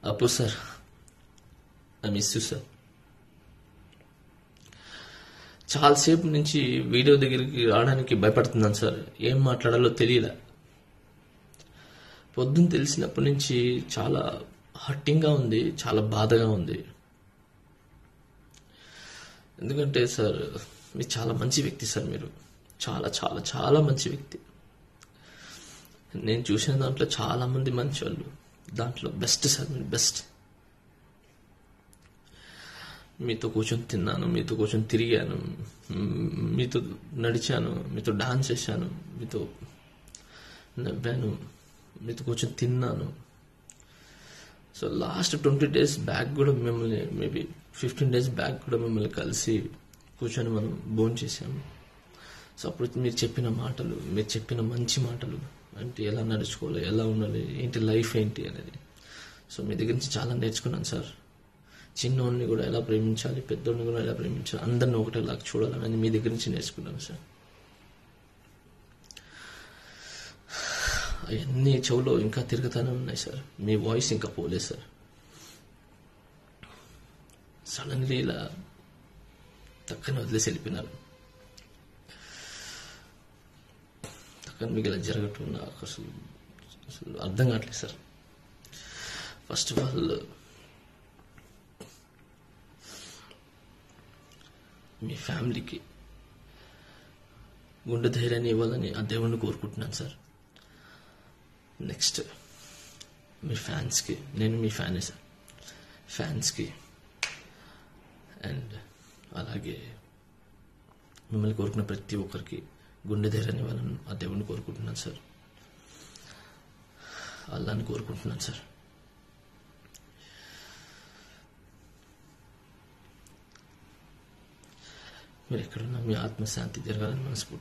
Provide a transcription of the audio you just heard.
అప్పు sir I miss you sir చాలాసేపు నుంచి వీడియో దగ్గరికి రావడానికి భయపడుతున్నాను సార్ ఏం మాట్లాడాలో తెలియలే పొద్దున్న తెలిసినప్పటి నుంచి చాలా హట్టింగ్గా ఉంది చాలా బాధగా ఉంది ఎందుకంటే సార్ మీరు చాలా మంచి వ్యక్తి సార్ మీరు చాలా చాలా చాలా మంచి వ్యక్తి నేను చూసిన దాంట్లో చాలా మంది మంచి వాళ్ళు దాంట్లో బెస్ట్ సార్ మీరు బెస్ట్ మీతో కూర్చొని తిన్నాను మీతో కూర్చొని తిరిగాను మ్, మీతో నడిచాను మీతో డాన్స్ చేశాను మీతో నవ్వాను మీతో కూర్చొని తిన్నాను so last twenty days back కూడా మిమ్మల్ని మేబీ ఫిఫ్టీన్ డేస్ బ్యాక్ కూడా మిమ్మల్ని కలిసి కూర్చొని మనం భోజనం చేసాము సో అప్పుడు మీరు చెప్పిన మాటలు మీరు చెప్పిన మంచి మాటలు అంటే ఎలా నడుచుకోవాలి ఎలా ఉండాలి ఏంటి లైఫ్ ఏంటి అనేది సో మీ దగ్గర నుంచి చాలా నేర్చుకున్నాను సార్ చిన్నోడిని కూడా ఎలా ప్రేమించాలి పెద్దోడిని కూడా ఎలా ప్రేమించాలి అందరిని ఒకటేలాగా చూడాలని మీ దగ్గర నుంచి నేర్చుకున్నాను సార్ అవన్నీ చెవులో ఇంకా తిరుగుతూనే ఉన్నాయి సార్ మీ వాయిస్ ఇంకా పోలేదు సార్ సడన్లీ ఇలా తక్కన వదిలేసి వెళ్ళిపోయినారు తక్కన మీకు ఇలా జరగటం నాకు అసలు అసలు అర్థం కావట్లేదు సార్ ఫస్ట్ ఆఫ్ ఆల్ మీ ఫ్యామిలీకి గుండె ధైర్యాన్ని ఇవ్వాలని ఆ దేవుణ్ణి కోరుకుంటున్నాను సార్ నెక్స్ట్ మీ ఫ్యాన్స్కి నేను మీ ఫ్యానే సార్ ఫ్యాన్స్కి అండ్ అలాగే మిమ్మల్ని కోరుకున్న ప్రతి ఒక్కరికి గుండె ధైర్యాన్ని ఇవ్వాలని ఆ దేవుణ్ణి కోరుకుంటున్నాను సార్ అల్లాని కోరుకుంటున్నాను సార్ మీరు ఎక్కడున్నా మీ ఆత్మశాంతి జరగాలని మనస్ఫూర్తి